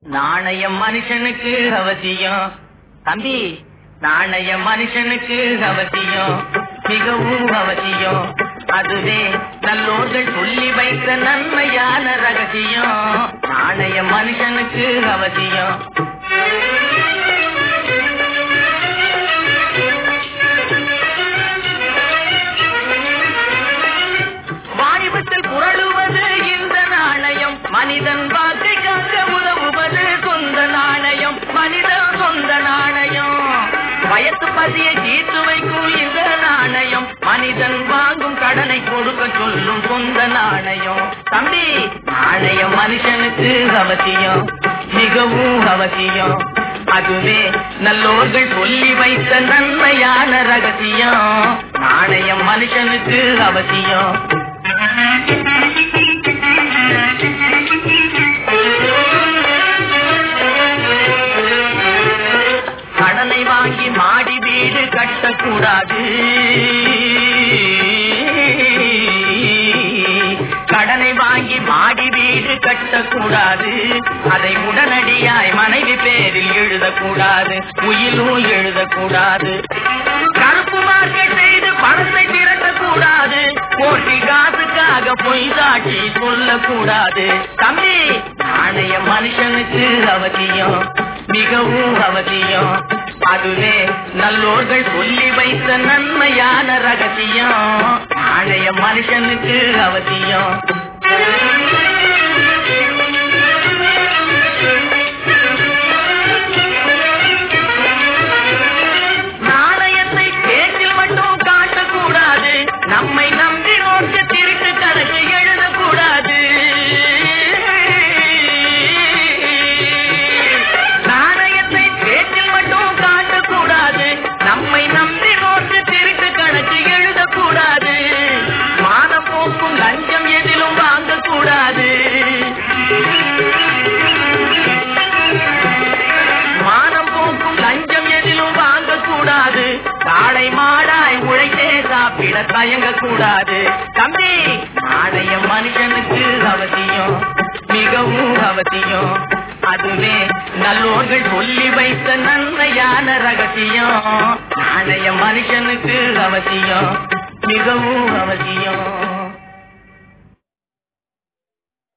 நாணயம் மனுஷனுக்கு அவசியம் தம்பி நாணயம் மனுஷனுக்கு அவசியம் மிகவும் அவசியம் அதுவே நல்லோர்கள் சொல்லி வைத்த நன்மையான ரகசியம் நாணயம் மனுஷனுக்கு அவசியம் வாணிபத்தில் புரளுவது இந்த நாணயம் மனிதன் வாக்கை காக்க உதவுவது சொந்த நாணயம் மனிதன் சொந்த நாணயம் வயத்து பசியை தீர்த்து வைக்கும் இந்த நாணயம் மனிதன் வாங்கும் கடனை கொடுக்க சொல்லும் சொந்த நாணயம் தம்பி நாணயம் மனுஷனுக்கு அவசியம் மிகவும் அவசியம் அதுவே நல்லோர்கள் சொல்லி வைத்த நன்மையான ரகசியம் நாணயம் மனுஷனுக்கு அவசியம் கடனை வாங்கி மாடி வீடு கட்டக்கூடாது கடனை வாங்கி மாடி வீடு கட்டக்கூடாது அதை உடனடியாய் மனைவி பேரில் எழுதக்கூடாது உயிலும் எழுதக்கூடாது கருப்பு மார்க்கெட் செய்து பணத்தை திரட்டக்கூடாது கோட்டி காசுக்காக பொய் சாட்சி சொல்லக்கூடாது தம்பி நாணய மனுஷனுக்கு அவசியம் மிகவும் அவசியம் அதுவே நல்லோர்கள் சொல்லி வைத்த நன்மையான ரகசியம் நாணய மனுஷனுக்கு அவசியம் நாணயத்தை பேச்சில் மட்டும் காட்டக்கூடாது நம்மை நம்பி நோட்டு திருட்டு கணக்கு எழுதக்கூடாது நாணயத்தை பேச்சில் மட்டும் காட்டக்கூடாது நம்மை நம்பி நோட்டு திருட்டு கணக்கு எழுதக்கூடாது மானம் போக்கும் லஞ்சம் எதிலும் வாங்கக்கூடாது மானம் போக்கும் லஞ்சம் எதிலும் வாங்கக்கூடாது காளை மாடாய் உழைத்தே சாப்பிட தயங்க கூடாது தம்பி நாணயம் மனுஷனுக்கு அவசியம் மிகவும் அவசியம் அதுவே நல்லோர்கள் சொல்லி வைத்த நன்மையான ரகசியம் நாணயம் மனுஷனுக்கு அவசியம் மிகவும் அவசியம்